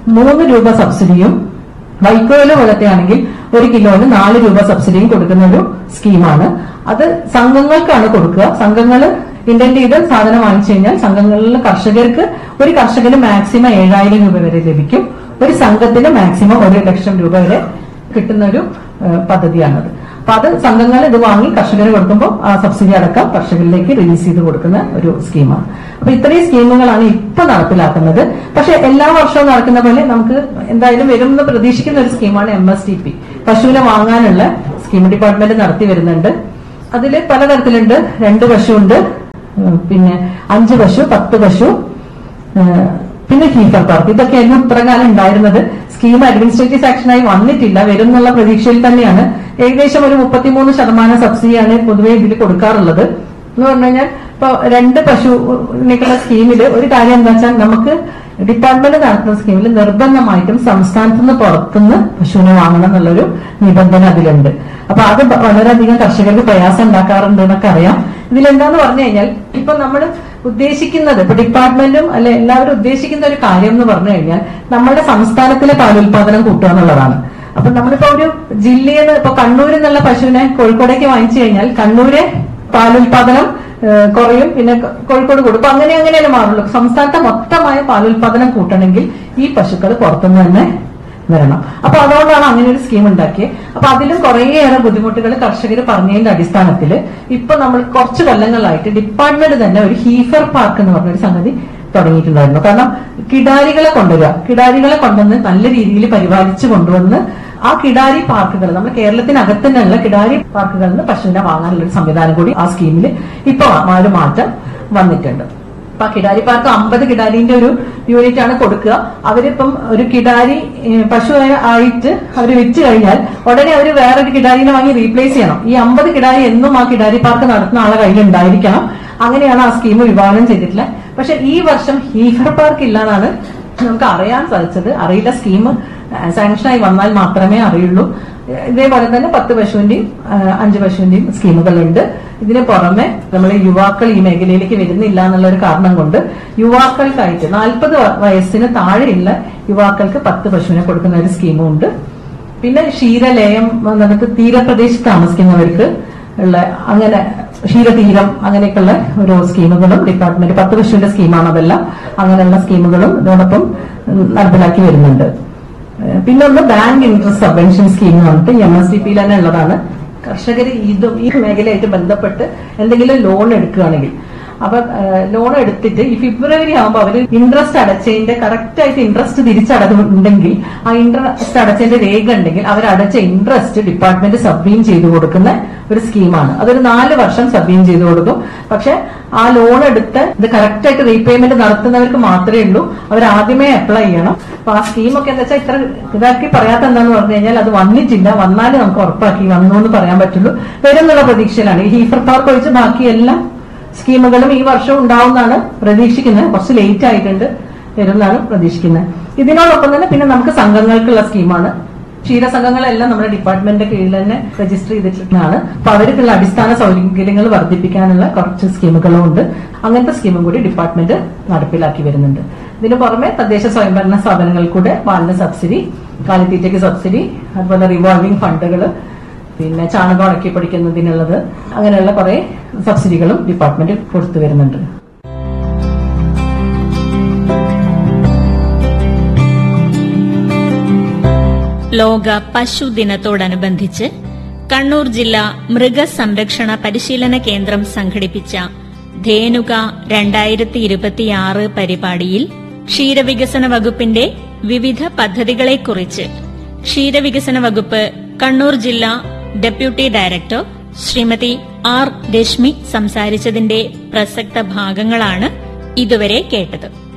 മൂന്ന് രൂപ സബ്സിഡിയും വൈക്കോല് പോലത്തെ ആണെങ്കിൽ ഒരു കിലോന് നാല് രൂപ സബ്സിഡിയും കൊടുക്കുന്ന ഒരു സ്കീമാണ് അത് സംഘങ്ങൾക്കാണ് കൊടുക്കുക സംഘങ്ങൾ ഇന്റന്റ് ചെയ്ത് സാധനം വാങ്ങിച്ചു കഴിഞ്ഞാൽ സംഘങ്ങളിൽ കർഷകർക്ക് ഒരു കർഷകന് മാക്സിമം ഏഴായിരം രൂപ വരെ ലഭിക്കും ഒരു സംഘത്തിന് മാക്സിമം ഒരു ലക്ഷം രൂപ വരെ കിട്ടുന്ന ഒരു ഏഹ്, പദ്ധതിയാണത് അപ്പൊ അത് സംഘങ്ങൾ ഇത് വാങ്ങി കർഷകന് കൊടുക്കുമ്പോൾ ആ സബ്സിഡി അടക്കം കർഷകരിലേക്ക് റിലീസ് ചെയ്ത് കൊടുക്കുന്ന ഒരു സ്കീമാണ് അപ്പൊ ഇത്രയും സ്കീമുകളാണ് ഇപ്പൊ നടപ്പിലാക്കുന്നത് പക്ഷെ എല്ലാ വർഷവും നടക്കുന്ന പോലെ നമുക്ക് എന്തായാലും വരും എന്ന് പ്രതീക്ഷിക്കുന്ന ഒരു സ്കീമാണ് എം എസ് ടി പി പശുവിനെ വാങ്ങാനുള്ള സ്കീം ഡിപ്പാർട്ട്മെന്റ് നടത്തി വരുന്നുണ്ട് അതിൽ പലതരത്തിലുണ്ട് രണ്ട് പശു ഉണ്ട് ഉം, പിന്നെ അഞ്ച് പശു പത്ത് പശു ഏഹ്, പിന്നെ ഹീഫർ പാർക്ക് ഇതൊക്കെയായിരുന്നു ഇത്രകാലം ഉണ്ടായിരുന്നത് സ്കീം അഡ്മിനിസ്ട്രേറ്റീവ് സാക്ഷനായി വന്നിട്ടില്ല വരും എന്നുള്ള പ്രതീക്ഷയിൽ തന്നെയാണ് ഏകദേശം ഒരു മുപ്പത്തിമൂന്ന് ശതമാനം സബ്സിഡിയാണ് പൊതുവെ ഇതിൽ കൊടുക്കാറുള്ളത് എന്ന് പറഞ്ഞു കഴിഞ്ഞാൽ ഇപ്പൊ രണ്ട് പശുവിനേക്കുള്ള സ്കീമിൽ ഒരു കാര്യം എന്താ വെച്ചാൽ നമുക്ക് ഡിപ്പാർട്ട്മെന്റ് നടത്തുന്ന സ്കീമിൽ നിർബന്ധമായിട്ടും സംസ്ഥാനത്ത് നിന്ന് പുറത്തുനിന്ന് പശുവിനെ വാങ്ങണം എന്നുള്ളൊരു നിബന്ധന അതിലുണ്ട് അപ്പൊ അത് ബ- വളരെയധികം കർഷകർക്ക് പ്രയാസം ഉണ്ടാക്കാറുണ്ട് എന്നൊക്കെ അറിയാം ഇതിലെന്താന്ന് പറഞ്ഞു കഴിഞ്ഞാൽ ഇപ്പൊ നമ്മൾ ഉദ്ദേശിക്കുന്നത് ഇപ്പൊ ഡിപ്പാർട്ട്മെന്റും അല്ലെ എല്ലാവരും ഉദ്ദേശിക്കുന്ന ഒരു കാര്യം എന്ന് പറഞ്ഞു കഴിഞ്ഞാൽ നമ്മുടെ സംസ്ഥാനത്തിലെ പാലുൽപാദനം കൂട്ടുക എന്നുള്ളതാണ് അപ്പൊ നമ്മളിപ്പോ ഒരു ജില്ലയിൽ നിന്ന് ഇപ്പൊ കണ്ണൂരിൽ നിന്നുള്ള പശുവിനെ കോഴിക്കോടേക്ക് വാങ്ങിച്ചു കഴിഞ്ഞാൽ കണ്ണൂരെ പാലുൽപാദനം ഏഹ്, കുറയും പിന്നെ ക- കോഴിക്കോട് കൂടും അപ്പൊ അങ്ങനെ അങ്ങനെയല്ലേ മാറുള്ളൂ സംസ്ഥാനത്തെ മൊത്തമായ പാലുൽപാദനം കൂട്ടണമെങ്കിൽ ഈ പശുക്കൾ പുറത്തുനിന്ന് തന്നെ വരണം അപ്പൊ അതുകൊണ്ടാണ് അങ്ങനെ ഒരു സ്കീം ഉണ്ടാക്കിയത് അപ്പൊ അതിലും കുറേയേറെ ബുദ്ധിമുട്ടുകൾ കർഷകർ പറഞ്ഞതിന്റെ അടിസ്ഥാനത്തിൽ ഇപ്പൊ നമ്മൾ കുറച്ച് കൊല്ലങ്ങളായിട്ട് ഡിപ്പാർട്ട്മെന്റ് തന്നെ ഒരു ഹീഫർ പാർക്ക് എന്ന് പറഞ്ഞൊരു സംഗതി തുടങ്ങിയിട്ടുണ്ടായിരുന്നു കാരണം കിടാരികളെ കൊണ്ടുവരിക കിടാരികളെ കൊണ്ടുവന്ന് നല്ല രീതിയിൽ പരിപാലിച്ചു കൊണ്ടുവന്ന് ആ കിടാരി പാർക്കുകൾ നമ്മുടെ കേരളത്തിനകത്ത് തന്നെയുള്ള കിടാരി പാർക്കുകളിൽ നിന്ന് പശുവിനെ വാങ്ങാനുള്ള ഒരു സംവിധാനം കൂടി ആ സ്കീമിൽ ഇപ്പൊ ആ ഒരു മാറ്റം വന്നിട്ടുണ്ട് അപ്പൊ ആ കിടാരി പാർക്ക് അമ്പത് കിടാരിന്റെ ഒരു യൂണിറ്റ് ആണ് കൊടുക്കുക അവരിപ്പം ഒരു കിടാരി ഏഹ്, പശു ആയിട്ട് അവർ വിറ്റ് കഴിഞ്ഞാൽ ഉടനെ അവർ വേറൊരു കിടാരിനെ വാങ്ങി റീപ്ലേസ് ചെയ്യണം ഈ അമ്പത് കിടാരി എന്നും ആ കിടാരി പാർക്ക് നടത്തുന്ന ആളെ കയ്യിൽ ഉണ്ടായിരിക്കണം അങ്ങനെയാണ് ആ സ്കീം വിഭാവനം ചെയ്തിട്ടുള്ളത് പക്ഷെ ഈ വർഷം ഹീഫർ പാർക്ക് ഇല്ലാന്നാണ് നമുക്ക് അറിയാൻ സാധിച്ചത് അറിയില്ല സ്കീം സാങ്ഷനായി വന്നാൽ മാത്രമേ അറിയുള്ളൂ ഇതേപോലെ തന്നെ പത്ത് പശുവിന്റെയും ആ, അഞ്ച് പശുവിന്റെയും സ്കീമുകളുണ്ട് ഇതിന് പുറമെ നമ്മൾ യുവാക്കൾ ഈ മേഖലയിലേക്ക് വരുന്നില്ല എന്നുള്ള ഒരു കാരണം കൊണ്ട് യുവാക്കൾക്കായിട്ട് നാൽപ്പത് വയസ്സിന് താഴെയുള്ള യുവാക്കൾക്ക് പത്ത് പശുവിനെ കൊടുക്കുന്ന ഒരു സ്കീമും ഉണ്ട് പിന്നെ ക്ഷീരലയം നമുക്ക് തീരപ്രദേശത്ത് താമസിക്കുന്നവർക്ക് ഉള്ള അങ്ങനെ ക്ഷീരതീരം അങ്ങനെയൊക്കെയുള്ള ഓരോ സ്കീമുകളും ഡിപ്പാർട്ട്മെന്റ് പത്ത് പശുവിന്റെ സ്കീമാണ് അതെല്ലാം അങ്ങനെയുള്ള സ്കീമുകളും ഇതോടൊപ്പം ഉം, നടപ്പിലാക്കി വരുന്നുണ്ട് ഏഹ് പിന്നെ ഒന്ന് ബാങ്ക് ഇൻട്രസ്റ്റ് സബ്വെൻഷൻ സ്കീം എന്ന് പറഞ്ഞിട്ട് എം എസ് ഡി പിയിൽ തന്നെ ഉള്ളതാണ് കർഷകർ ഇതും ഈ മേഖലയായിട്ട് ബന്ധപ്പെട്ട് എന്തെങ്കിലും ലോൺ എടുക്കുകയാണെങ്കിൽ അപ്പൊ ലോൺ എടുത്തിട്ട് ഈ ഫെബ്രുവരി ആകുമ്പോൾ അവർ ഇൻട്രസ്റ്റ് അടച്ചതിന്റെ കറക്റ്റ് ആയിട്ട് ഇൻട്രസ്റ്റ് തിരിച്ചടക്കുന്നുണ്ടെങ്കിൽ ആ ഇൻട്രസ്റ്റ് അടച്ചതിന്റെ രേഖ ഉണ്ടെങ്കിൽ അവർ അടച്ച ഇൻട്രസ്റ്റ് ഡിപ്പാർട്ട്മെന്റ് സബ്മീൻ ചെയ്തു കൊടുക്കുന്ന ഒരു സ്കീമാണ് അതൊരു നാല് വർഷം സബ്മീൻ ചെയ്തു കൊടുക്കും പക്ഷെ ആ ലോൺ എടുത്ത് ഇത് കറക്റ്റ് ആയിട്ട് റീപേയ്മെന്റ് നടത്തുന്നവർക്ക് മാത്രമേ ഉള്ളൂ അവർ ആദ്യമേ അപ്ലൈ ചെയ്യണം അപ്പൊ ആ സ്കീമൊക്കെ എന്താ വെച്ചാൽ ഇത്ര ഇതാക്കി പറയാത്ത എന്താന്ന് പറഞ്ഞു കഴിഞ്ഞാൽ അത് വന്നിട്ടില്ല വന്നാലേ നമുക്ക് ഉറപ്പാക്കി വന്നു എന്ന് പറയാൻ പറ്റുള്ളൂ വരും എന്നുള്ള പ്രതീക്ഷയിലാണ് ഈ ഹീഫർ പാർക്ക് ഒഴിച്ച് ബാക്കി എല്ലാം സ്കീമുകളും ഈ വർഷം ഉണ്ടാവുമെന്നാണ് പ്രതീക്ഷിക്കുന്നത് കുറച്ച് ലേറ്റ് ആയിട്ടുണ്ട് വരുമെന്നാണ് പ്രതീക്ഷിക്കുന്നത് ഇതിനോടൊപ്പം തന്നെ പിന്നെ നമുക്ക് സംഘങ്ങൾക്കുള്ള സ്കീമാണ് ക്ഷീരസംഘങ്ങളെല്ലാം നമ്മുടെ ഡിപ്പാർട്ട്മെന്റിന്റെ കീഴിൽ തന്നെ രജിസ്റ്റർ ചെയ്തിട്ടുള്ളതാണ് അപ്പൊ അവർക്കുള്ള അടിസ്ഥാന സൗകര്യങ്ങൾ വർദ്ധിപ്പിക്കാനുള്ള കുറച്ച് സ്കീമുകളും ഉണ്ട് അങ്ങനത്തെ സ്കീമും കൂടി ഡിപ്പാർട്ട്മെന്റ് നടപ്പിലാക്കി വരുന്നുണ്ട് ഇതിനു പുറമെ തദ്ദേശ സ്വയംഭരണ സ്ഥാപനങ്ങൾ കൂടെ പാലിന് സബ്സിഡി കാലിത്തീറ്റയ്ക്ക് സബ്സിഡി അതുപോലെ റിവോൾവിംഗ് ഫണ്ടുകൾ പിന്നെ ചാണകം ഉണക്കി പഠിക്കുന്നതിനുള്ളത് അങ്ങനെയുള്ള കുറെ സബ്സിഡികളും ഡിപ്പാർട്ട്മെന്റ് കൊടുത്തു വരുന്നുണ്ട് ലോക പശു ദിനത്തോടനുബന്ധിച്ച് കണ്ണൂർ ജില്ലാ മൃഗസംരക്ഷണ പരിശീലന കേന്ദ്രം സംഘടിപ്പിച്ച ധേനുക രണ്ടായിരത്തി ഇരുപത്തിയാറ് പരിപാടിയിൽ ക്ഷീരവികസന വകുപ്പിന്റെ വിവിധ പദ്ധതികളെക്കുറിച്ച് ക്ഷീരവികസന വകുപ്പ് കണ്ണൂർ ജില്ലാ deputy director Shrimati R Rashmi സംസാരിച്ചതിന്റെ പ്രസക്ത ഭാഗങ്ങളാണ് ഇതുവരെ കേട്ടത്